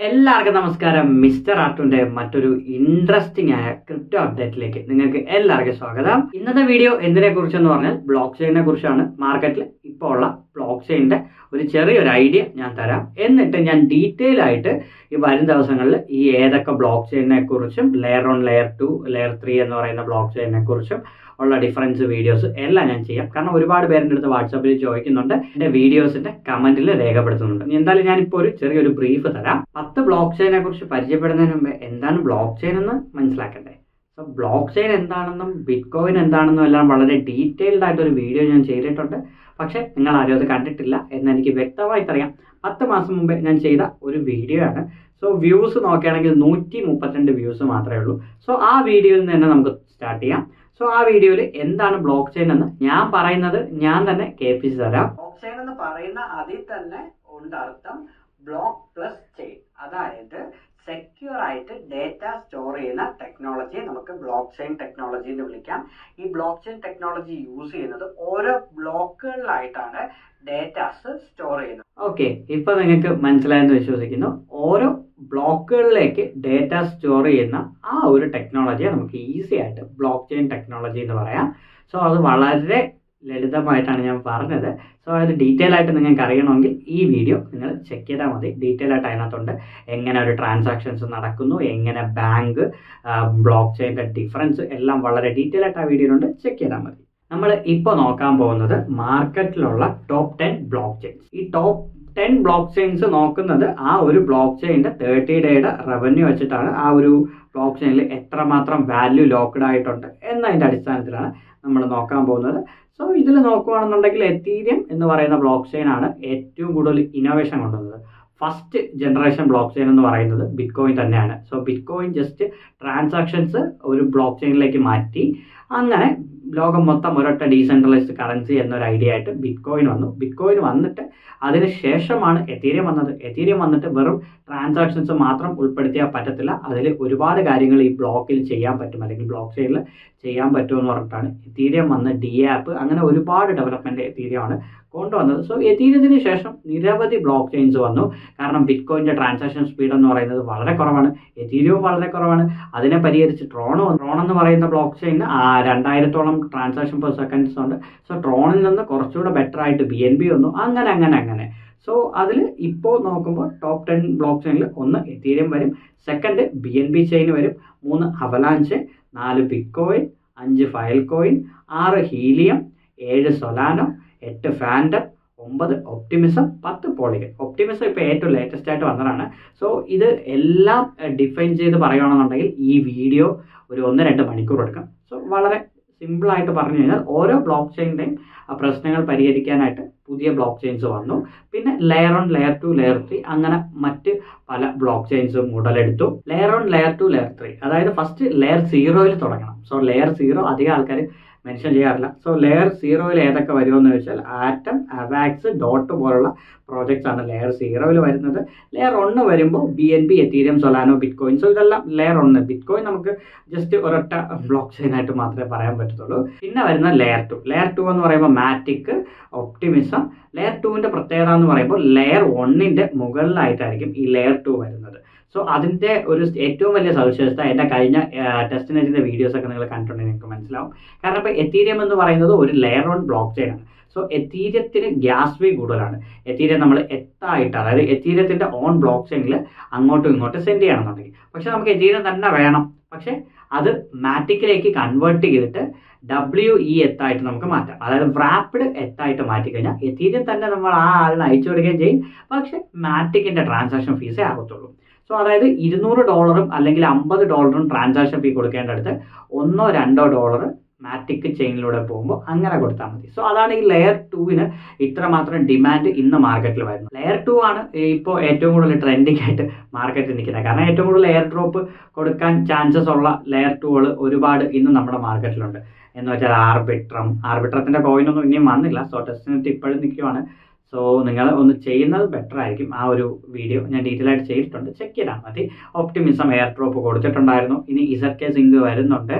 എല്ലാവർക്കും നമസ്കാരം മിസ്റ്റർ ആർട്ടുന്റെ മറ്റൊരു ഇൻട്രസ്റ്റിംഗ് ആയ ക്രിപ്റ്റോ അപ്ഡേറ്റിലേക്ക് നിങ്ങൾക്ക് എല്ലാവർക്കും സ്വാഗതം ഇന്നത്തെ വീഡിയോ എന്തിനെ കുറിച്ചെന്ന് പറഞ്ഞാൽ ബ്ലോക്ക് ചെയിനെ കുറിച്ചാണ് മാർക്കറ്റിൽ ഇപ്പോൾ ഉള്ള ബ്ലോക്ക് ചെയിനിന്റെ ഒരു ചെറിയൊരു ഐഡിയ ഞാൻ തരാം എന്നിട്ട് ഞാൻ ഡീറ്റെയിൽ ആയിട്ട് ഈ വരും ദിവസങ്ങളിൽ ഈ ഏതൊക്കെ ബ്ലോക്ക് ചെയിനെ കുറിച്ചും layer one layer two layer three എന്ന് പറയുന്ന ബ്ലോക്ക് ചെയിനെ കുറിച്ചും ഉള്ള ഡിഫറൻസ് വീഡിയോസ് എല്ലാം ഞാൻ ചെയ്യാം കാരണം ഒരുപാട് പേരുടെ അടുത്ത് വാട്സാപ്പിൽ ചോദിക്കുന്നുണ്ട് എൻ്റെ വീഡിയോസിന്റെ കമന്റിൽ രേഖപ്പെടുത്തുന്നുണ്ട് എന്തായാലും ഞാനിപ്പോൾ ഒരു ചെറിയൊരു ബ്രീഫ് തരാം പത്ത് ബ്ലോക്ക് ചെയിനെ കുറിച്ച് പരിചയപ്പെടുന്നതിന് മുമ്പ് എന്താണ് ബ്ലോക്ക് ചെയിൻ എന്ന് മനസ്സിലാക്കണ്ടേ സോ ബ്ലോക്ക് ചെയിൻ എന്താണെന്നും ബിറ്റ് കോയിൻ എന്താണെന്നും എല്ലാം വളരെ ഡീറ്റെയിൽഡ് ആയിട്ട് ഒരു വീഡിയോ ഞാൻ ചെയ്തിട്ടുണ്ട് പക്ഷെ നിങ്ങൾ ആരും അത് കണ്ടിട്ടില്ല എന്ന് എനിക്ക് വ്യക്തമായിട്ട് അറിയാം പത്ത് മാസം മുമ്പേ ഞാൻ ചെയ്ത ഒരു വീഡിയോ ആണ് സോ വ്യൂസ് നോക്കുകയാണെങ്കിൽ നൂറ്റി മുപ്പത്തിരണ്ട് വ്യൂസ് മാത്രമേ ഉള്ളൂ സോ ആ വീഡിയോയിൽ നിന്ന് തന്നെ നമുക്ക് സ്റ്റാർട്ട് ചെയ്യാം സോ ആ വീഡിയോയിൽ എന്താണ് ബ്ലോക്ക് ചെയിൻ എന്ന് ഞാൻ പറയുന്നത് ഞാൻ തന്നെ കേൾപ്പിച്ച് തരാം ബ്ലോക്ക് ചെയിൻ എന്ന് പറയുന്ന അതിൽ തന്നെ ഉണ്ട് അർത്ഥം ബ്ലോക്ക് പ്ലസ് ചെയിൻ അതായത് സെക്യൂർ ആയിട്ട് ഡേറ്റ സ്റ്റോർ ചെയ്യുന്ന ടെക്നോളജി നമുക്ക് ബ്ലോക്ക് ചെയിൻ ടെക്നോളജി എന്ന് വിളിക്കാം ഈ ബ്ലോക്ക് ചെയിൻ ടെക്നോളജി യൂസ് ചെയ്യുന്നത് ഓരോ ബ്ലോക്കുകളിലായിട്ടാണ് ഡേറ്റാസ് സ്റ്റോർ ചെയ്യുന്നത് ഓക്കെ ഇപ്പൊ നിങ്ങൾക്ക് മനസ്സിലായെന്ന് വിശ്വസിക്കുന്നു ഓരോ ബ്ലോക്കുകളിലേക്ക് ഡേറ്റ സ്റ്റോർ ചെയ്യുന്ന ആ ഒരു ടെക്നോളജിയെ നമുക്ക് ഈസി ആയിട്ട് ബ്ലോക്ക് ചെയിൻ ടെക്നോളജി എന്ന് പറയാം സോ അത് വളരെ ലളിതമായിട്ടാണ് ഞാൻ പറഞ്ഞത് സോ അത് ഡീറ്റെയിൽ ആയിട്ട് നിങ്ങൾക്ക് അറിയണമെങ്കിൽ ഈ വീഡിയോ നിങ്ങൾ ചെക്ക് ചെയ്താൽ മതി ഡീറ്റെയിൽ ആയിട്ട് അതിനകത്തുണ്ട് എങ്ങനെ ഒരു ട്രാൻസാക്ഷൻസ് നടക്കുന്നു എങ്ങനെ ബാങ്ക് ബ്ലോക്ക് ചെയിൻ്റെ ഡിഫറൻസ് എല്ലാം വളരെ ഡീറ്റെയിൽ ആയിട്ട് ആ വീഡിയോയിലുണ്ട് ചെക്ക് ചെയ്താൽ മതി നമ്മൾ ഇപ്പോൾ നോക്കാൻ പോകുന്നത് മാർക്കറ്റിലുള്ള ടോപ്പ് ടെൻ ബ്ലോക്ക് ചെയിൻസ് ഈ ടോപ്പ് ടെൻ ബ്ലോക്ക് ചെയിൻസ് നോക്കുന്നത് ആ ഒരു ബ്ലോക്ക് ചെയിൻ്റെ തേർട്ടി ഡേയുടെ റവന്യൂ വെച്ചിട്ടാണ് ആ ഒരു ബ്ലോക്ക് ചെയിനിൽ എത്രമാത്രം വാല്യൂ ലോക്ക്ഡ് ആയിട്ടുണ്ട് എന്നതിൻ്റെ അടിസ്ഥാനത്തിലാണ് നമ്മൾ നോക്കാൻ പോകുന്നത് സോ ഇതിൽ നോക്കുകയാണെന്നുണ്ടെങ്കിൽ എത്തീരിയം എന്ന് പറയുന്ന ബ്ലോക്ക് ചെയിൻ ആണ് ഏറ്റവും കൂടുതൽ ഇന്നോവേഷൻ കൊണ്ടുവന്നത് ഫസ്റ്റ് ജനറേഷൻ ബ്ലോക്ക് ചെയിൻ എന്ന് പറയുന്നത് ബിറ്റ് കോയിൻ തന്നെയാണ് so bitcoin just transactions ഒരു ബ്ലോക്ക് ചെയിനിലേക്ക് മാറ്റി അങ്ങനെ ലോകം മൊത്തം ഒരൊറ്റ ഡീസെൻട്രലൈസ്ഡ് കറൻസി എന്നൊരു ഐഡിയ ആയിട്ട് ബിറ്റ് കോയിൻ വന്നു ബിറ്റ് കോയിൻ വന്നിട്ട് അതിന് ശേഷമാണ് എത്തീരിയം വന്നത് എത്തീരിയം വന്നിട്ട് വെറും ട്രാൻസാക്ഷൻസ് മാത്രം ഉൾപ്പെടുത്തിയാൽ പറ്റത്തില്ല അതിൽ ഒരുപാട് കാര്യങ്ങൾ ഈ ബ്ലോക്കിൽ ചെയ്യാൻ പറ്റും അല്ലെങ്കിൽ ബ്ലോക്ക് ചെയിനിൽ ചെയ്യാൻ പറ്റുമെന്ന് പറഞ്ഞിട്ടാണ് എത്തീരിയം വന്ന് ഡി ആപ്പ് അങ്ങനെ ഒരുപാട് ഡെവലപ്മെൻറ്റ് എത്തീരിയമാണ് കൊണ്ടുവന്നത് സോ എത്തീരിയത്തിന് ശേഷം നിരവധി ബ്ലോക്ക് ചെയിൻസ് വന്നു കാരണം ബിറ്റ് കോയിൻ്റെ ട്രാൻസാക്ഷൻ സ്പീഡ് എന്ന് പറയുന്നത് വളരെ കുറവാണ് എത്തീരിയവും വളരെ കുറവാണ് അതിനെ പരിഹരിച്ച് ട്രോൺ ട്രോൺ എന്ന് പറയുന്ന ബ്ലോക്ക് ചെയിന് രണ്ടായിരത്തോളം ട്രാൻസാക്ഷൻ പെർ സെക്കൻഡ്സ് ഉണ്ട് സോ ട്രോണിൽ നിന്ന് കുറച്ചുകൂടെ ബെറ്റർ ആയിട്ട് ബി എൻ ബി വന്നു അങ്ങനെ അങ്ങനെ അങ്ങനെ സോ അതിൽ ഇപ്പോൾ നോക്കുമ്പോൾ ടോപ്പ് ടെൻ ബ്ലോക്ക് ചെയിനിൽ ഒന്ന് എത്തീരിയം വരും second B N B chain വരും മൂന്ന് അവലാഞ്ച് നാല് ബിറ്റ് കോയിൻ അഞ്ച് ഫയൽ കോയിൻ ആറ് ഹീലിയം ഏഴ് സൊലാനോ എട്ട് ഫാൻഡം ഒമ്പത് ഒപ്റ്റിമിസം പത്ത് പോളിഗൺ ഒപ്റ്റിമിസം ഇപ്പോൾ ഏറ്റവും ലേറ്റസ്റ്റ് ആയിട്ട് വന്നതാണ് സോ ഇത് എല്ലാം ഡിഫൈൻ ചെയ്ത് പറയുകയാണെന്നുണ്ടെങ്കിൽ ഈ വീഡിയോ ഒരു ഒന്ന് രണ്ട് മണിക്കൂർ എടുക്കും സോ വളരെ സിമ്പിളായിട്ട് പറഞ്ഞു കഴിഞ്ഞാൽ ഓരോ ബ്ലോക്ക് ചെയിൻ്റെയും പ്രശ്നങ്ങൾ പരിഹരിക്കാനായിട്ട് പുതിയ ബ്ലോക്ക് ചെയിൻസ് വന്നു പിന്നെ layer one layer two layer three അങ്ങനെ മറ്റ് പല ബ്ലോക്ക് ചെയിൻസും ഉടലെടുത്തു layer one layer two layer three അതായത് ഫസ്റ്റ് ലെയർ സീറോയിൽ തുടങ്ങണം സോ ലെയർ സീറോ അധികം ആൾക്കാർ മെൻഷൻ ചെയ്യാറില്ല സോ ലെയർ സീറോയിൽ ഏതൊക്കെ വരുമെന്ന് വെച്ചാൽ ആറ്റം അവാക്സ് ഡോട്ട് പോലുള്ള പ്രോജക്ട്സ് ആണ് ലെയർ സീറോയിൽ വരുന്നത് ലെയർ ഒന്ന് വരുമ്പോൾ B N B Ethereum Solana bitcoin so ഇതെല്ലാം ലെയർ ഒന്ന് ബിറ്റ് കോയിൻ നമുക്ക് ജസ്റ്റ് ഒരൊറ്റ ബ്ലോക്ക് ചെയിൻ ആയിട്ട് മാത്രമേ പറയാൻ പറ്റത്തുള്ളൂ പിന്നെ വരുന്ന ലെയർ ടു ലെയർ ടു എന്ന് പറയുമ്പോൾ മാറ്റിക് ഒപ്റ്റിമിസം ലെയർ ടുവിൻ്റെ പ്രത്യേകത എന്ന് പറയുമ്പോൾ ലെയർ ഒന്നിൻ്റെ മുകളിലായിട്ടായിരിക്കും ഈ ലെയർ ടു വരുന്നത് സോ അതിൻ്റെ ഒരു ഏറ്റവും വലിയ സവിശേഷത എൻ്റെ കഴിഞ്ഞ ടെസ്റ്റിനേറ്റിൻ്റെ വീഡിയോസ് ഒക്കെ നിങ്ങൾ കണ്ടിട്ടുണ്ടെങ്കിൽ നിങ്ങൾക്ക് മനസ്സിലാവും കാരണം ഇപ്പോൾ എത്തീരിയം എന്ന് പറയുന്നത് ഒരു ലെയർ വൺ ബ്ലോക്ക് ചെയിൻ ആണ് സോ എത്തീരിയത്തിന് ഗ്യാസ് ഫീ കൂടുതലാണ് എത്തീരിയം നമ്മൾ എത്തായിട്ട് അതായത് എത്തീരിയത്തിൻ്റെ ഓൺ ബ്ലോക്ക് ചെയിനിൽ അങ്ങോട്ടും ഇങ്ങോട്ടും സെൻഡ് ചെയ്യണമെന്നുണ്ടെങ്കിൽ പക്ഷെ നമുക്ക് എത്തീരിയം തന്നെ വേണം പക്ഷേ അത് മാറ്റിക്കിലേക്ക് കൺവേർട്ട് ചെയ്തിട്ട് ഡബ്ല്യു ഇ എത്തായിട്ട് നമുക്ക് മാറ്റാം അതായത് റാപ്പിഡ് എത്തായിട്ട് മാറ്റി കഴിഞ്ഞാൽ എത്തീരിയം തന്നെ നമ്മൾ ആ ആളിന് അയച്ചു കൊടുക്കുകയും ചെയ്യും പക്ഷേ മാറ്റിക്കിൻ്റെ ട്രാൻസാക്ഷൻ ഫീസേ ആകത്തുള്ളൂ സോ അതായത് ഇരുന്നൂറ് ഡോളറും അല്ലെങ്കിൽ അമ്പത് ഡോളറും ട്രാൻസാക്ഷൻ ഫീ കൊടുക്കേണ്ടടുത്ത് ഒന്നോ രണ്ടോ ഡോളർ മാറ്റിക് ചെയിനിലൂടെ പോകുമ്പോൾ അങ്ങനെ കൊടുത്താൽ മതി സോ അതാണ് ഈ ലെയർ ടുവിന് ഇത്രമാത്രം ഡിമാൻഡ് ഇന്ന് മാർക്കറ്റിൽ വരുന്നത് ലെയർ ടു ആണ് ഇപ്പോൾ ഏറ്റവും കൂടുതൽ ട്രെൻഡിങ് ആയിട്ട് മാർക്കറ്റിൽ നിൽക്കുന്നത് കാരണം ഏറ്റവും കൂടുതൽ എയർ ഡ്രോപ്പ് കൊടുക്കാൻ ചാൻസസ് ഉള്ള ലെയർ ടുകൾ ഒരുപാട് ഇന്ന് നമ്മുടെ മാർക്കറ്റിലുണ്ട് എന്ന് വെച്ചാൽ ആർബിട്രം ആർബിട്രത്തിൻ്റെ കോയിനൊന്നും ഇനിയും വന്നില്ല സോ ടെസ്റ്റിനെറ്റ് ഇപ്പോഴും നിൽക്കുവാണ് സോ നിങ്ങൾ ഒന്ന് ചെയ്യുന്നത് ബെറ്റർ ആയിരിക്കും ആ ഒരു വീഡിയോ ഞാൻ ഡീറ്റെയിൽ ആയിട്ട് ചെയ്തിട്ടുണ്ട് ചെക്ക് ചെയ്താൽ മതി ഒപ്റ്റിമിസം എയർ ഡ്രോപ്പ് കൊടുത്തിട്ടുണ്ടായിരുന്നു ഇനി ഇസഡ് കെ സിങ്ക് വരുന്നുണ്ട്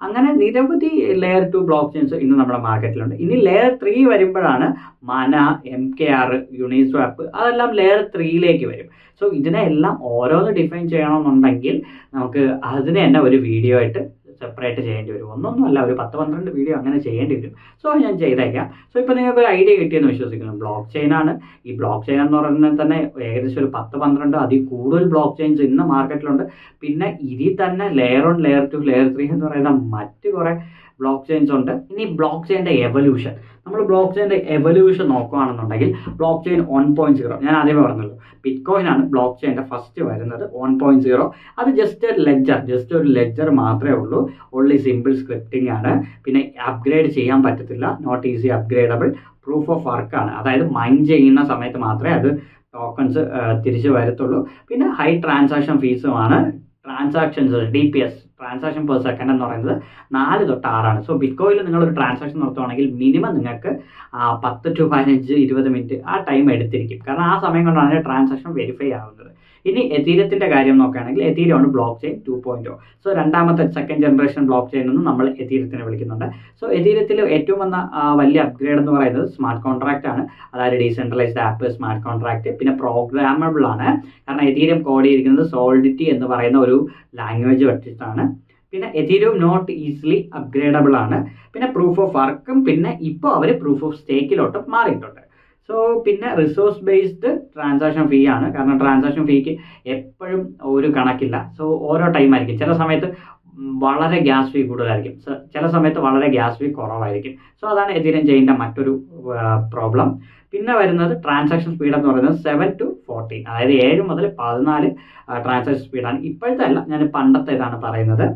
അങ്ങനെ നിരവധി ലെയർ ടു ബ്ലോക്ക് ചെയിൻസ് ഇന്ന് നമ്മുടെ മാർക്കറ്റിലുണ്ട് ഇനി ലെയർ ത്രീ വരുമ്പോഴാണ് Mana M K R Uniswap അതെല്ലാം ലെയർ ത്രീയിലേക്ക് വരും സോ ഇതിനെ എല്ലാം ഓരോന്ന് ഡിഫൈൻ ചെയ്യണമെന്നുണ്ടെങ്കിൽ നമുക്ക് അതിന് തന്നെ ഒരു വീഡിയോ ആയിട്ട് സെപ്പറേറ്റ് ചെയ്യേണ്ടി വരും ഒന്നൊന്നും അല്ല ഒരു പത്ത് പന്ത്രണ്ട് വീഡിയോ അങ്ങനെ ചെയ്യേണ്ടി വരും സോ ഞാൻ ചെയ്തേക്കാം സോ ഇപ്പോൾ നിങ്ങൾക്ക് ഒരു ഐഡിയ കിട്ടിയെന്ന് വിശ്വസിക്കുന്നു ബ്ലോക്ക് ചെയിൻ ആണ് ഈ ബ്ലോക്ക് ചെയിൻ എന്ന് പറയുന്നത് തന്നെ ഏകദേശം ഒരു പത്ത് പന്ത്രണ്ട് അതിൽ കൂടുതൽ ബ്ലോക്ക് ചെയിൻസ് ഇന്ന് മാർക്കറ്റിലുണ്ട് പിന്നെ ഇതിൽ തന്നെ layer one layer two layer three എന്ന് പറയുന്ന മറ്റ് കുറേ ബ്ലോക്ക് ചെയിൻസ് ഉണ്ട് ഇനി ബ്ലോക്ക് ചെയിൻ്റെ എവല്യൂഷൻ നമ്മൾ ബ്ലോക്ക് ചെയിൻ്റെ എവല്യൂഷൻ നോക്കുകയാണെന്നുണ്ടെങ്കിൽ blockchain one point zero ഞാൻ ആദ്യമേ പറഞ്ഞല്ലോ ബിറ്റ് കോയിൻ ആണ് ബ്ലോക്ക് ചെയിൻ്റെ ഫസ്റ്റ് വരുന്നത് വൺ പോയിന്റ് സീറോ അത് ജസ്റ്റ് ഒരു ലെഡ്ജർ ജസ്റ്റ് ഒരു ലെഡ്ജർ മാത്രമേ ഉള്ളൂ ഓൺലി സിമ്പിൾ സ്ക്രിപ്റ്റിംഗ് ആണ് പിന്നെ അപ്ഗ്രേഡ് ചെയ്യാൻ പറ്റത്തില്ല not easy upgradable proof of work ആണ് അതായത് മൈൻ ചെയ്യുന്ന സമയത്ത് മാത്രമേ അത് ടോക്കൺസ് തിരിച്ചു വരത്തുള്ളൂ പിന്നെ ഹൈ ട്രാൻസാക്ഷൻ ഫീസുമാണ് transactions T P S transaction per second എന്ന് പറയുന്നത് നാല് തൊട്ട് ആറാണ് സോ ബിറ്റ്കോയിൽ നിങ്ങൾ ഒരു ട്രാൻസാക്ഷൻ നടത്തുവാണെങ്കിൽ മിനിമം നിങ്ങൾക്ക് ആ, പത്ത് ടു പതിനഞ്ച് ഇരുപത് മിനിറ്റ് ആ ടൈം എടുത്തിരിക്കും കാരണം ആ സമയം കൊണ്ടാണ് ട്രാൻസാക്ഷൻ വെരിഫൈ ആവുന്നത് ഇനി എതീരത്തിന്റെ കാര്യം നോക്കുകയാണെങ്കിൽ എതീരമാണ് blockchain two point so രണ്ടാമത്തെ സെക്കൻഡ് ജനറേഷൻ ബ്ലോക്ക് ചെയിൻ എന്ന് നമ്മൾ എതീരത്തിനെ വിളിക്കുന്നുണ്ട് സോ എതീരത്തിൽ ഏറ്റവും വന്ന ആ, വലിയ അപ്ഗ്രേഡ് എന്ന് പറയുന്നത് സ്മാർട്ട് കോൺട്രാക്റ്റ് ആണ് അതായത് ഡീസെൻട്രലൈസ്ഡ് ആപ്പ് സ്മാർട്ട് കോൺട്രാക്റ്റ് പിന്നെ പ്രോഗ്രാമബിൾ ആണ് കാരണം എതീരം കോഡ് ചെയ്തിരിക്കുന്നത് സോൾഡിറ്റി എന്ന് പറയുന്ന ഒരു ലാംഗ്വേജ് വെച്ചിട്ടാണ് പിന്നെ എതീരിയം നോട്ട് ഈസിലി അപ്ഗ്രേഡബിൾ ആണ് പിന്നെ പ്രൂഫ് ഓഫ് വർക്കും പിന്നെ ഇപ്പോൾ അവർ പ്രൂഫ് ഓഫ് സ്റ്റേക്കിലോട്ട് മാറിയിട്ടുണ്ട് സോ പിന്നെ റിസോഴ്സ് ബേസ്ഡ് ട്രാൻസാക്ഷൻ ഫീ ആണ് കാരണം ട്രാൻസാക്ഷൻ ഫീക്ക് എപ്പോഴും ഒരു കണക്കില്ല സോ ഓരോ ടൈം ആയിരിക്കും ചില സമയത്ത് വളരെ ഗ്യാസ് ഫീ കൂടുതലായിരിക്കും സ- ചില സമയത്ത് വളരെ ഗ്യാസ് ഫീ കുറവായിരിക്കും സോ അതാണ് എതിരം ചെയ്യുന്ന മറ്റൊരു പ്രോബ്ലം പിന്നെ വരുന്നത് ട്രാൻസാക്ഷൻ സ്പീഡ് എന്ന് പറയുന്നത് സെവൻ ടു ഫോർട്ടീൻ അതായത് ഏഴ് മുതൽ പതിനാല് ട്രാൻസാക്ഷൻ സ്പീഡാണ് ഇപ്പോഴത്തെ അല്ല ഞാൻ പണ്ടത്തെ ഇതാണ് പറയുന്നത്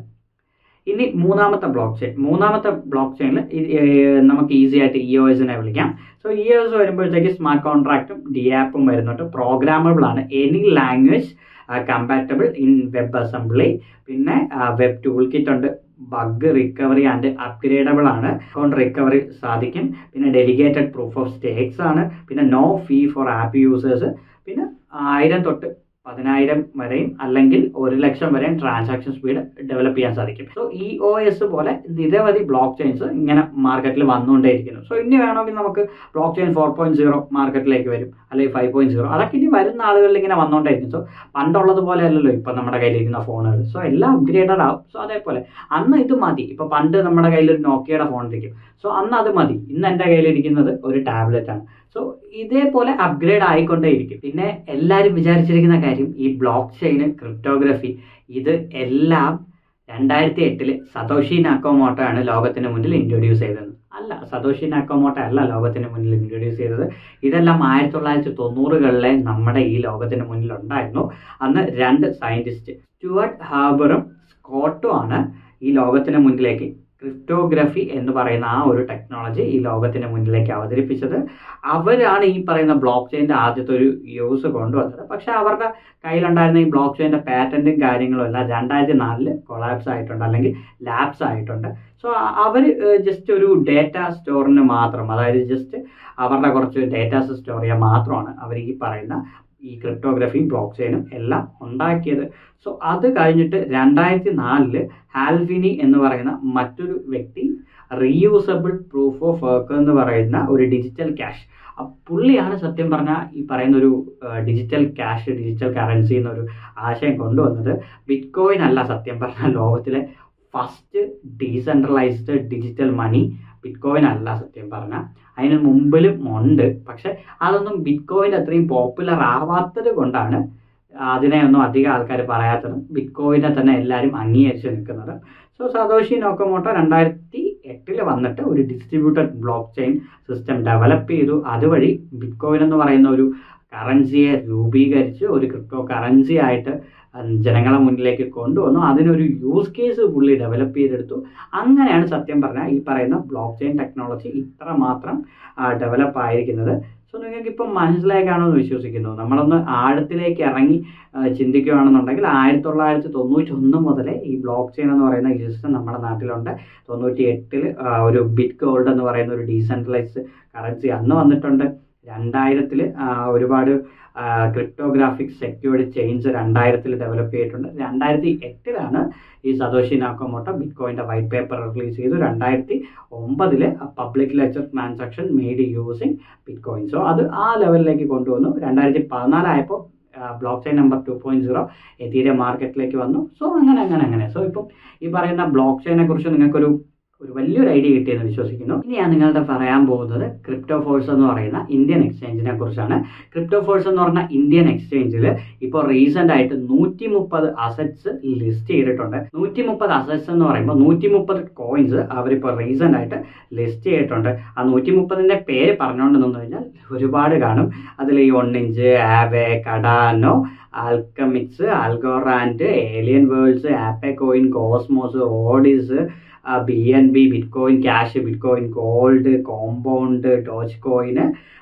ഇനി മൂന്നാമത്തെ ബ്ലോക്ക് ചെയിൻ മൂന്നാമത്തെ ബ്ലോക്ക് ചെയിനിൽ നമുക്ക് ഈസി ആയിട്ട് ഇ ഒ എസിനെ വിളിക്കാം സോ ഇ ഒ എസ് വരുമ്പോഴത്തേക്ക് സ്മാർട്ട് കോൺട്രാക്റ്റും ഡി ആപ്പും വരുന്നുണ്ട് പ്രോഗ്രാമബിൾ ആണ് any language compatible in WebAssembly പിന്നെ വെബ് ടൂൾ കിറ്റ് ഉണ്ട് ബഗ് റിക്കവറി ആൻഡ് അപ്ഗ്രേഡബിൾ ആണ് അക്കൗണ്ട് റിക്കവറി സാധിക്കും പിന്നെ ഡെലിഗേറ്റഡ് പ്രൂഫ് ഓഫ് സ്റ്റേക്സ് ആണ് പിന്നെ no fee for app users പിന്നെ ആയിരം തൊട്ട് പതിനായിരം വരെയും അല്ലെങ്കിൽ ഒരു ലക്ഷം വരെയും ട്രാൻസാക്ഷൻ സ്പീഡ് ഡെവലപ്പ് ചെയ്യാൻ സാധിക്കും സോ ഇ ഒ എസ് പോലെ നിരവധി ബ്ലോക്ക് ചെയിൻസ് ഇങ്ങനെ മാർക്കറ്റിൽ വന്നുകൊണ്ടേയിരിക്കുന്നു സോ ഇനി വേണമെങ്കിൽ നമുക്ക് blockchain four point zero മാർക്കറ്റിലേക്ക് വരും അല്ലെങ്കിൽ ഫൈവ് പോയിന്റ് സീറോ അതൊക്കെ ഇനി വരുന്ന ആളുകളിൽ ഇങ്ങനെ വന്നുകൊണ്ടേയിരിക്കും സോ പണ്ടുള്ളത് പോലെ അല്ലല്ലോ ഇപ്പം നമ്മുടെ കയ്യിലിരിക്കുന്ന ഫോണുകൾ സോ എല്ലാം അപ്ഗ്രേഡഡ് ആവും സോ അതേപോലെ അന്ന് ഇത് മതി ഇപ്പൊ പണ്ട് നമ്മുടെ കയ്യിൽ ഒരു നോക്കിയയുടെ ഫോൺ ഇരിക്കും സോ അന്ന് അത് മതി ഇന്ന് എൻ്റെ കയ്യിലിരിക്കുന്നത് ഒരു ടാബ്ലറ്റ് ആണ് സോ ഇതേപോലെ അപ്ഗ്രേഡ് ആയിക്കൊണ്ടേയിരിക്കും പിന്നെ എല്ലാവരും വിചാരിച്ചിരിക്കുന്ന കാര്യം ഈ ബ്ലോക്ക് ചെയിൻ ക്രിപ്റ്റോഗ്രഫി ഇത് എല്ലാം രണ്ടായിരത്തി എട്ടില് സതോഷി നാക്കോമോട്ടോ ആണ് ലോകത്തിന് മുന്നിൽ ഇൻട്രൊഡ്യൂസ് ചെയ്തത് അല്ല സതോഷി നാക്കോമോട്ടോ അല്ല ലോകത്തിന് മുന്നിൽ ഇൻട്രൊഡ്യൂസ് ചെയ്തത് ഇതെല്ലാം ആയിരത്തി തൊള്ളായിരത്തി തൊണ്ണൂറുകളിലെ നമ്മുടെ ഈ ലോകത്തിന് മുന്നിൽ ഉണ്ടായിരുന്നു അന്ന് രണ്ട് സയന്റിസ്റ്റ് സ്റ്റുവർട്ട് ഹാബറും സ്കോട്ടും ആണ് ഈ ലോകത്തിന് മുന്നിലേക്ക് ക്രിപ്റ്റോഗ്രഫി എന്ന് പറയുന്ന ആ ഒരു ടെക്നോളജി ഈ ലോകത്തിന് മുന്നിലേക്ക് അവതരിപ്പിച്ചത് അവരാണ് ഈ പറയുന്ന ബ്ലോക്ക് ചെയിൻ്റെ ആദ്യത്തെ ഒരു യൂസ് കൊണ്ടുവന്നത് പക്ഷെ അവരുടെ കയ്യിലുണ്ടായിരുന്ന ഈ ബ്ലോക്ക് ചെയിൻ്റെ പാറ്റന്റും കാര്യങ്ങളും എല്ലാം രണ്ടായിരത്തി നാലില് കൊളാപ്സ് ആയിട്ടുണ്ട് അല്ലെങ്കിൽ ലാപ്സ് ആയിട്ടുണ്ട് സോ അവർ ജസ്റ്റ് ഒരു ഡേറ്റ സ്റ്റോറിന് മാത്രം അതായത് ജസ്റ്റ് അവരുടെ കുറച്ച് ഡേറ്റാസ് സ്റ്റോർ ചെയ്യാൻ മാത്രമാണ് അവർ ഈ പറയുന്ന ഈ ക്രിപ്റ്റോഗ്രഫിയും ബ്ലോക്ക് ചെയിനും എല്ലാം ഉണ്ടാക്കിയത് സോ അത് കഴിഞ്ഞിട്ട് രണ്ടായിരത്തി നാലില് ഹാൽവിനി എന്ന് പറയുന്ന മറ്റൊരു വ്യക്തി റീയൂസബിൾ പ്രൂഫ് ഓഫ് വർക്ക് എന്ന് പറയുന്ന ഒരു ഡിജിറ്റൽ ക്യാഷ് പുള്ളിയാണ് സത്യം പറഞ്ഞാൽ ഈ പറയുന്ന ഒരു ഡിജിറ്റൽ ക്യാഷ് ഡിജിറ്റൽ കറൻസി എന്നൊരു ആശയം കൊണ്ടുവന്നത് ബിറ്റ് കോയിൻ അല്ല സത്യം പറഞ്ഞാൽ ലോകത്തിലെ first decentralised digital money bitcoin അല്ല സത്യം പറഞ്ഞാൽ അതിന് മുമ്പിലും ഉണ്ട് പക്ഷെ അതൊന്നും ബിറ്റ് കോയിൻ അത്രയും പോപ്പുലർ ആവാത്തത് കൊണ്ടാണ് അതിനെ ഒന്നും അധികം ആൾക്കാർ പറയാത്തതും ബിറ്റ് കോയിനെ തന്നെ എല്ലാവരും അംഗീകരിച്ച് നിൽക്കുന്നത് സോ സതോഷി നോക്കമോട്ടോ രണ്ടായിരത്തി എട്ടിൽ വന്നിട്ട് ഒരു distributed blockchain system develop ചെയ്തു അതുവഴി ബിറ്റ് കോയിൻ എന്ന് പറയുന്ന ഒരു കറൻസിയെ രൂപീകരിച്ച് ഒരു ക്രിപ്റ്റോ കറൻസി ആയിട്ട് ജനങ്ങളെ മുന്നിലേക്ക് കൊണ്ടുവന്നു അതിനൊരു യൂസ് കേസ് പുള്ളി ഡെവലപ്പ് ചെയ്തെടുത്തു അങ്ങനെയാണ് സത്യം പറഞ്ഞാൽ ഈ പറയുന്ന ബ്ലോക്ക് ചെയിൻ ടെക്നോളജി ഇത്ര മാത്രം ഡെവലപ്പ് ആയിരിക്കുന്നത് സോ നിങ്ങൾക്ക് ഇപ്പം മനസ്സിലായി കാണുമെന്ന് വിശ്വസിക്കുന്നു നമ്മളൊന്ന് ആഴത്തിലേക്ക് ഇറങ്ങി ചിന്തിക്കുകയാണെന്നുണ്ടെങ്കിൽ ആയിരത്തി തൊള്ളായിരത്തി തൊണ്ണൂറ്റി ഒന്ന് മുതലേ ഈ ബ്ലോക്ക് ചെയിൻ എന്ന് പറയുന്ന ഈ സിസ്റ്റം നമ്മുടെ നാട്ടിലുണ്ട് തൊണ്ണൂറ്റി എട്ടിൽ ഒരു ബിറ്റ് ഗോൾഡ് എന്ന് പറയുന്ന ഒരു ഡീസെൻട്രലൈസ്ഡ് കറൻസി അന്ന് വന്നിട്ടുണ്ട് രണ്ടായിരത്തിൽ ഒരുപാട് ക്രിപ്റ്റോഗ്രാഫിക് സെക്യൂർഡ് ചെയിൻസ് രണ്ടായിരത്തിൽ ഡെവലപ്പ് ചെയ്തിട്ടുണ്ട് രണ്ടായിരത്തി എട്ടിലാണ് ഈ സതോഷി നാക്കോമോട്ടോ ബിറ്റ് കോയിൻ്റെ വൈറ്റ് പേപ്പർ റിലീസ് ചെയ്തു രണ്ടായിരത്തി ഒമ്പതിൽ public lecture transaction made using bitcoin so അത് ആ ലെവലിലേക്ക് കൊണ്ടുവന്നു രണ്ടായിരത്തി പതിനാലായപ്പോൾ blockchain number two point zero Ethereum മാർക്കറ്റിലേക്ക് വന്നു സോ അങ്ങനെ അങ്ങനെ അങ്ങനെ സോ ഇപ്പം ഈ പറയുന്ന ബ്ലോക്ക് ചെയിനെ കുറിച്ച് നിങ്ങൾക്കൊരു ഒരു വലിയൊരു ഐഡിയ കിട്ടിയെന്ന് വിശ്വസിക്കുന്നു ഇനി ഞാൻ നിങ്ങളുടെ പറയാൻ പോകുന്നത് ക്രിപ്റ്റോ ഫോഴ്സ് എന്ന് പറയുന്ന ഇന്ത്യൻ എക്സ്ചേഞ്ചിനെ കുറിച്ചാണ് ക്രിപ്റ്റോ ഫോഴ്സ് എന്ന് പറഞ്ഞ ഇന്ത്യൻ എക്സ്ചേഞ്ചിൽ ഇപ്പോൾ റീസെന്റ് ആയിട്ട് നൂറ്റി മുപ്പത് അസറ്റ്സ് ലിസ്റ്റ് ചെയ്തിട്ടുണ്ട് നൂറ്റി മുപ്പത് അസറ്റ്സ് എന്ന് പറയുമ്പോൾ നൂറ്റി മുപ്പത് കോയിൻസ് അവരിപ്പോൾ റീസെന്റ് ആയിട്ട് ലിസ്റ്റ് ചെയ്തിട്ടുണ്ട് ആ നൂറ്റി മുപ്പതിന്റെ പേര് പറഞ്ഞുകൊണ്ട് നിന്ന് കഴിഞ്ഞാൽ ഒരുപാട് കാണും അതിൽ ഈ ഒന്നിഞ്ച് Aave Cardano Alchemix Algorand Alien Worlds ApeCoin Cosmos Audius B N B bitcoin cash bitcoin gold Compound ഡോച്ച് കോയിന്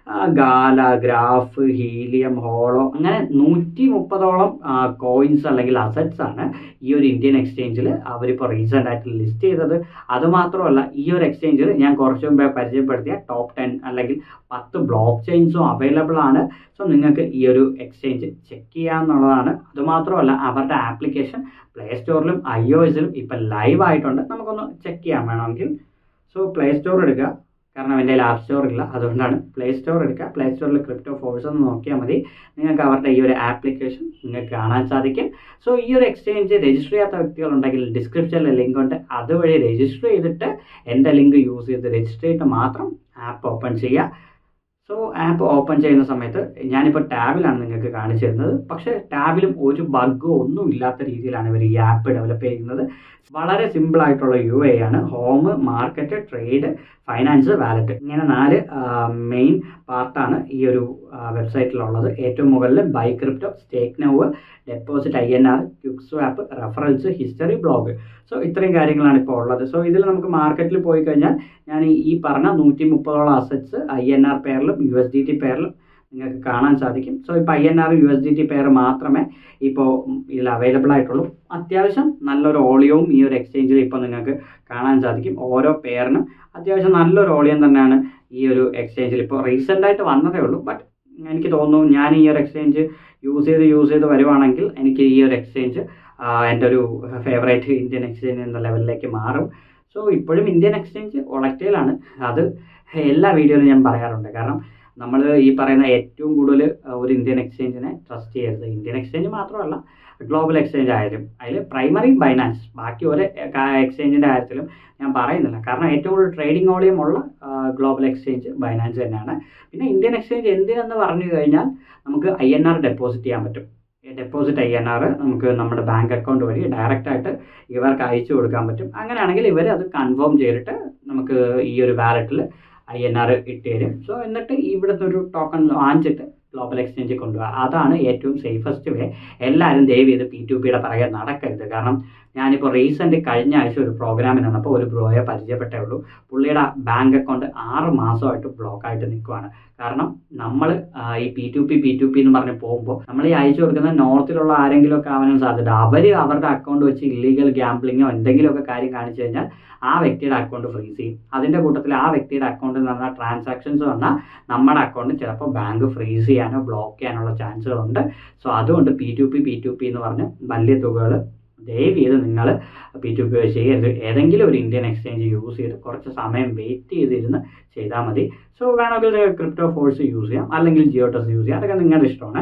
ഗാല ഗ്രാഫ് ഹീലിയം ഹോളോ അങ്ങനെ നൂറ്റി മുപ്പതോളം കോയിൻസ് അല്ലെങ്കിൽ അസറ്റ്സ് ആണ് ഈ ഒരു ഇന്ത്യൻ എക്സ്ചേഞ്ചിൽ അവരിപ്പോൾ റീസെൻ്റ് ആയിട്ട് ലിസ്റ്റ് ചെയ്തത് അതുമാത്രമല്ല ഈ ഒരു എക്സ്ചേഞ്ചിൽ ഞാൻ കുറച്ച് മുമ്പേ പരിചയപ്പെടുത്തിയ ടോപ്പ് ടെൻ അല്ലെങ്കിൽ പത്ത് ബ്ലോക്ക് ചെയിൻസും അവൈലബിൾ ആണ് സോ നിങ്ങൾക്ക് ഈ ഒരു എക്സ്ചേഞ്ച് ചെക്ക് ചെയ്യാമെന്നുള്ളതാണ് അതുമാത്രമല്ല അവരുടെ ആപ്ലിക്കേഷൻ പ്ലേ സ്റ്റോറിലും ഐ ഒ എസിലും ഇപ്പം ലൈവ് ആയിട്ടുണ്ട് നമുക്കൊന്ന് ചെക്ക് ചെയ്യാൻ വേണമെങ്കിൽ സോ പ്ലേ സ്റ്റോർ എടുക്കുക കാരണം എൻ്റെ ആപ്പ് സ്റ്റോർ ഇല്ല അതുകൊണ്ടാണ് പ്ലേ സ്റ്റോർ എടുക്കുക പ്ലേ സ്റ്റോറിൽ ക്രിപ്റ്റോ ഫോഴ്സ് എന്ന് നോക്കിയാൽ മതി നിങ്ങൾക്ക് അവരുടെ ഈ ഒരു ആപ്ലിക്കേഷൻ നിങ്ങൾക്ക് കാണാൻ സാധിക്കും സോ ഈ ഒരു എക്സ്ചേഞ്ച് രജിസ്റ്റർ ചെയ്യാത്ത വ്യക്തികളുണ്ടെങ്കിൽ ഡിസ്ക്രിപ്ഷനിൽ ലിങ്ക് ഉണ്ട് അതുവഴി രജിസ്റ്റർ ചെയ്തിട്ട് എൻ്റെ ലിങ്ക് യൂസ് ചെയ്ത് രജിസ്റ്റർ ചെയ്തിട്ട് മാത്രം ആപ്പ് ഓപ്പൺ ചെയ്യുക സോ ആപ്പ് ഓപ്പൺ ചെയ്യുന്ന സമയത്ത് ഞാനിപ്പോൾ ടാബിലാണ് നിങ്ങൾക്ക് കാണിച്ചു തരുന്നത് പക്ഷേ ടാബിലും ഒരു ബഗ്ഗോ ഒന്നും ഇല്ലാത്ത രീതിയിലാണ് ഇവർ ഈ ആപ്പ് ഡെവലപ്പ് ചെയ്യുന്നത് വളരെ സിമ്പിൾ ആയിട്ടുള്ള യു എ ആണ് home market trade finance wallet ഇങ്ങനെ നാല് മെയിൻ പാർട്ടാണ് ഈ ഒരു വെബ്സൈറ്റിലുള്ളത് ഏറ്റവും മുകളിൽ buy crypto stake now deposit I N R quick swap reference history blog so ഇത്രയും കാര്യങ്ങളാണ് ഇപ്പോൾ ഉള്ളത് സോ ഇതിൽ നമുക്ക് മാർക്കറ്റിൽ പോയി കഴിഞ്ഞാൽ ഞാൻ ഈ പറഞ്ഞ നൂറ്റി മുപ്പതോളം അസറ്റ്സ് ഐ എൻ ആർ പെയറിലും യു എസ് ഡി ടി പെയറിലും നിങ്ങൾക്ക് കാണാൻ സാധിക്കും സോ ഇപ്പോൾ I N R U S D T pair മാത്രമേ ഇപ്പോൾ ഇതിൽ അവൈലബിൾ ആയിട്ടുള്ളൂ അത്യാവശ്യം നല്ലൊരു ഓളിയവും ഈ ഒരു എക്സ്ചേഞ്ചിൽ ഇപ്പോൾ നിങ്ങൾക്ക് കാണാൻ സാധിക്കും ഓരോ പെയറിനും അത്യാവശ്യം നല്ലൊരു ഓളിയം തന്നെയാണ് ഈ ഒരു എക്സ്ചേഞ്ചിൽ ഇപ്പോൾ റീസെൻ്റ് ആയിട്ട് വന്നതേ ഉള്ളൂ ബട്ട് എനിക്ക് തോന്നുന്നു ഞാൻ ഈ ഒരു എക്സ്ചേഞ്ച് യൂസ് ചെയ്ത് യൂസ് ചെയ്ത് വരുവാണെങ്കിൽ എനിക്ക് ഈ ഒരു എക്സ്ചേഞ്ച് എൻ്റെ ഒരു ഫേവറേറ്റ് ഇന്ത്യൻ എക്സ്ചേഞ്ച് എന്ന ലെവലിലേക്ക് മാറും സോ ഇപ്പോഴും ഇന്ത്യൻ എക്സ്ചേഞ്ച് ഒളക്റ്റയിലാണ് അത് എല്ലാ വീഡിയോയിലും ഞാൻ പറയാറുണ്ട് കാരണം നമ്മൾ ഈ പറയുന്ന ഏറ്റവും കൂടുതൽ ഒരു ഇന്ത്യൻ എക്സ്ചേഞ്ചിനെ ട്രസ്റ്റ് ചെയ്യരുത് ഇന്ത്യൻ എക്സ്ചേഞ്ച് മാത്രമല്ല ഗ്ലോബൽ എക്സ്ചേഞ്ച് ആയാലും അതിൽ പ്രൈമറി ബൈനാൻസ് ബാക്കി ഒരു എക്സ്ചേഞ്ചിൻ്റെ കാര്യത്തിലും ഞാൻ പറയുന്നില്ല കാരണം ഏറ്റവും കൂടുതൽ ട്രേഡിംഗ് വോളിയം ഉള്ള ഗ്ലോബൽ എക്സ്ചേഞ്ച് ബൈനാൻസ് തന്നെയാണ് പിന്നെ ഇന്ത്യൻ എക്സ്ചേഞ്ച് എന്തിനെന്ന് പറഞ്ഞു കഴിഞ്ഞാൽ നമുക്ക് ഐ എൻ ആർ ഡെപ്പോസിറ്റ് ചെയ്യാൻ പറ്റും ഡെപ്പോസിറ്റ് ഐ എൻ ആർ നമുക്ക് നമ്മുടെ ബാങ്ക് അക്കൗണ്ട് വഴി ഡയറക്റ്റ് ആയിട്ട് ഇവർക്ക് അയച്ചു കൊടുക്കാൻ പറ്റും അങ്ങനെയാണെങ്കിൽ ഇവർ അത് കൺഫേം ചെയ്തിട്ട് നമുക്ക് ഈ ഒരു വാലറ്റിൽ ഐ എൻ ആർ ഇട്ട് തരും സോ എന്നിട്ട് ഇവിടുത്തെ ഒരു ടോക്കൺ വാങ്ങിച്ചിട്ട് ഗ്ലോബൽ എക്സ്ചേഞ്ചിൽ കൊണ്ടുപോകുക അതാണ് ഏറ്റവും സേഫസ്റ്റ് വേ എല്ലാവരും ദയവ് ചെയ്ത് പി ടു പിയുടെ പിറകെ നടക്കരുത് കാരണം ഞാനിപ്പോൾ റീസെൻ്റ് കഴിഞ്ഞ ആഴ്ച ഒരു പ്രോഗ്രാമിന് വന്നപ്പോൾ ഒരു ബ്രോയെ പരിചയപ്പെട്ടേ ഉള്ളൂ പുള്ളിയുടെ ബാങ്ക് അക്കൗണ്ട് ആറ് മാസമായിട്ട് ബ്ലോക്കായിട്ട് നിൽക്കുവാണ് കാരണം നമ്മൾ ഈ P to P P to P എന്ന് പറഞ്ഞ് പോകുമ്പോൾ നമ്മൾ ഈ അയച്ചു കൊടുക്കുന്ന നോർത്തിലുള്ള ആരെങ്കിലും ഒക്കെ ആവാനും സാധ്യത അവർ അവരുടെ അക്കൗണ്ട് വെച്ച് ഇല്ലീഗൽ ഗ്യാംബ്ലിങ്ങോ എന്തെങ്കിലുമൊക്കെ കാര്യം കാണിച്ചു കഴിഞ്ഞാൽ ആ വ്യക്തിയുടെ അക്കൗണ്ട് ഫ്രീസ് ചെയ്യും അതിൻ്റെ കൂട്ടത്തിൽ ആ വ്യക്തിയുടെ അക്കൗണ്ടിൽ നടന്ന ട്രാൻസാക്ഷൻസ് വന്നാൽ നമ്മുടെ അക്കൗണ്ട് ചിലപ്പോൾ ബാങ്ക് ഫ്രീസ് ചെയ്യാനോ ബ്ലോക്ക് ചെയ്യാനുള്ള ചാൻസുകളുണ്ട് സോ അതുകൊണ്ട് P to P P to P എന്ന് പറഞ്ഞ് വലിയ തുകകൾ ദയവ് ചെയ്ത് നിങ്ങൾ പി ടു പി ചെയ്യരുത് ഏതെങ്കിലും ഒരു ഇന്ത്യൻ എക്സ്ചേഞ്ച് യൂസ് ചെയ്ത് കുറച്ച് സമയം വെയിറ്റ് ചെയ്തിരുന്ന് ചെയ്താൽ മതി സോ വേണമെങ്കിൽ ക്രിപ്റ്റോ ഫോഴ്സ് യൂസ് ചെയ്യാം അല്ലെങ്കിൽ ജിയോ ടെസ് യൂസ് ചെയ്യാം അതൊക്കെ നിങ്ങളുടെ ഇഷ്ടമാണ്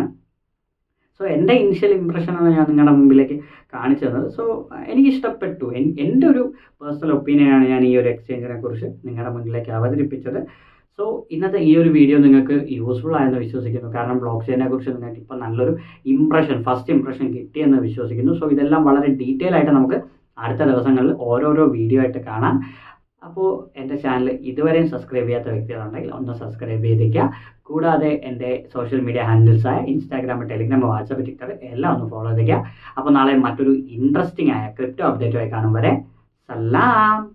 സോ എൻ്റെ ഇനിഷ്യൽ ഇമ്പ്രഷനാണ് ഞാൻ നിങ്ങളുടെ മുമ്പിലേക്ക് കാണിച്ചു തന്നത് സോ എനിക്ക് ഇഷ്ടപ്പെട്ടു എൻ്റെ ഒരു പേഴ്സണൽ ഒപ്പീനിയനാണ് ഞാൻ ഈ ഒരു എക്സ്ചേഞ്ചിനെ കുറിച്ച് നിങ്ങളുടെ മുന്നിലേക്ക് അവതരിപ്പിച്ചത് സോ ഇന്നത്തെ ഈ ഒരു വീഡിയോ നിങ്ങൾക്ക് യൂസ്ഫുൾ ആയെന്ന് വിശ്വസിക്കുന്നു കാരണം ബ്ലോക്ക് ചെയിനെ കുറിച്ച് നിങ്ങൾക്ക് ഇപ്പോൾ നല്ലൊരു ഇംപ്രഷൻ ഫസ്റ്റ് ഇംപ്രഷൻ കിട്ടിയെന്ന് വിശ്വസിക്കുന്നു സോ ഇതെല്ലാം വളരെ ഡീറ്റെയിൽ ആയിട്ട് നമുക്ക് അടുത്ത ദിവസങ്ങളിൽ ഓരോരോ വീഡിയോ ആയിട്ട് കാണാം അപ്പോൾ എൻ്റെ ചാനൽ ഇതുവരെയും സബ്സ്ക്രൈബ് ചെയ്യാത്ത വ്യക്തികളുണ്ടെങ്കിൽ ഒന്ന് സബ്സ്ക്രൈബ് ചെയ്തേക്കുക കൂടാതെ എൻ്റെ സോഷ്യൽ മീഡിയ ഹാൻഡിൽസായ ഇൻസ്റ്റാഗ്രാം ടെലിഗ്രാം വാട്സപ്പ് ട്വിറ്റർ എല്ലാം ഒന്ന് ഫോളോ ചെയ്തേക്കുക അപ്പോൾ നാളെ മറ്റൊരു ഇൻട്രസ്റ്റിംഗ് ആയ ക്രിപ്റ്റോ അപ്ഡേറ്റുമായി കാണും വരെ സലാം